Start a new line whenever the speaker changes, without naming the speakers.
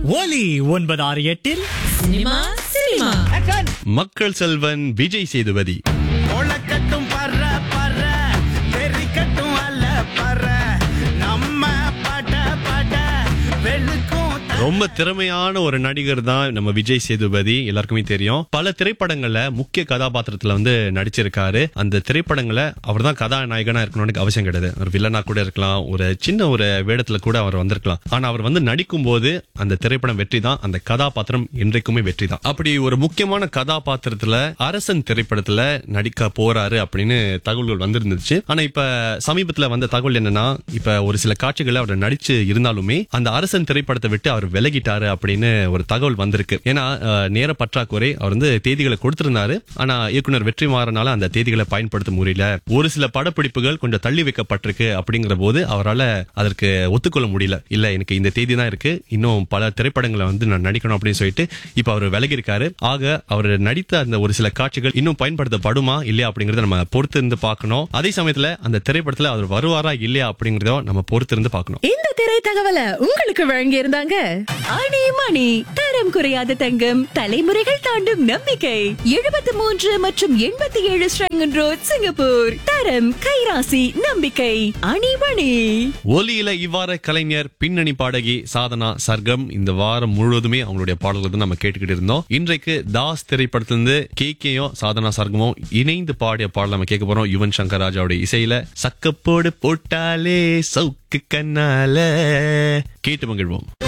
ஒலி ஒன்பது ஆறு எட்டில்
சினிமா சினிமா
மக்கள் செல்வன் விஜய் சேதுபதி
ஒளக்கட்டும் பற பற தெரிக்கட்டும் அல்ல பற நம்ம பட பட வெளுக்கும் த-
ரொம்ப திறமையான ஒரு நடிகர் தான் நம்ம விஜய் சேதுபதி எல்லாருக்குமே தெரியும் பல திரைப்படங்கள்ல முக்கிய கதாபாத்திரத்துல வந்து நடிச்சிருக்காரு அந்த திரைப்படங்களை அவர் தான் கதாநாயகனா இருக்கணும்னு அவசியம் கிடையாது ஒரு வில்லனா கூட இருக்கலாம் ஒரு சின்ன ஒரு வேடத்துல கூட அவர் வந்திருக்கலாம் ஆனா அவர் வந்து நடிக்கும் போது அந்த திரைப்படம் வெற்றி தான் அந்த கதாபாத்திரம் என்றைக்குமே வெற்றி தான் அப்படி ஒரு முக்கியமான கதாபாத்திரத்துல அரசன் திரைப்படத்துல நடிக்க போறாரு அப்படின்னு தகவல்கள் வந்திருந்துச்சு ஆனா இப்ப சமீபத்துல வந்த தகவல் என்னன்னா இப்ப ஒரு சில காட்சிகளை அவர் நடிச்சு இருந்தாலுமே அந்த அரசன் திரைப்படத்தை விட்டு அவர் விலகிட்டாரு அப்படின்னு ஒரு தகவல் வந்திருக்கு ஏன்னா அஹ், நேர பற்றாக்குறை அவர் வந்து தேதிகளை கொடுத்திருந்தாரு ஆனா இயக்குனர் வெற்றி மாறனால அந்த தேதிகளை பயன்படுத்த முடியல ஒரு சில படப்பிடிப்புகள் கொஞ்சம் தள்ளி வைக்கப்பட்டிருக்கு அப்படிங்கிற போது அவரால் அதற்கு ஒத்துக்கொள்ள முடியல இல்ல எனக்கு இந்த தேதி தான் இருக்கு இன்னும் பல திரைப்படங்களை வந்து நான் நடிக்கணும் அப்படின்னு சொல்லிட்டு இப்ப அவர் விலகி இருக்காரு ஆக அவர் நடித்த அந்த ஒரு சில காட்சிகள் இன்னும் பயன்படுத்தப்படுமா இல்லையா அப்படிங்கறத நம்ம பொறுத்து இருந்து பார்க்கணும் அதே சமயத்துல அந்த திரைப்படத்துல அவர் வருவாரா இல்லையா அப்படிங்கறத நம்ம பொறுத்து இருந்து பார்க்கணும்
இந்த திரை தகவலை உங்களுக்கு வழங்கி இருந்தாங்க அணி மணி தரம் குறையாத தங்கம் தலைமுறைகள் தாண்டும் நம்பிக்கை எழுபத்தி மூன்று மற்றும் எண்பத்தி ஏழு ஸ்ரங்கன் ரோட் சிங்கப்பூர் தரம் கைராசி நம்பிக்கை அணிமணி
ஒலியில இவ்வாறு கலைஞர் பின்னணி பாடகி சாதனா சர்க்கம் இந்த வாரம் முழுவதுமே அவங்களுடைய பாடல்கள் தான் நம்ம கேட்டுக்கிட்டு இருந்தோம் இன்றைக்கு தாஸ் திரைப்படத்திலிருந்து கே கேயும் சாதனா சர்க்கமும் இணைந்து பாடிய பாடல் நம்ம கேட்க போறோம் யுவன் சங்கர் ராஜாவுடைய இசையில சக்கப்போடு போட்டாலே சவுக்கு கண்ணால கேட்டு மகிழ்வோம்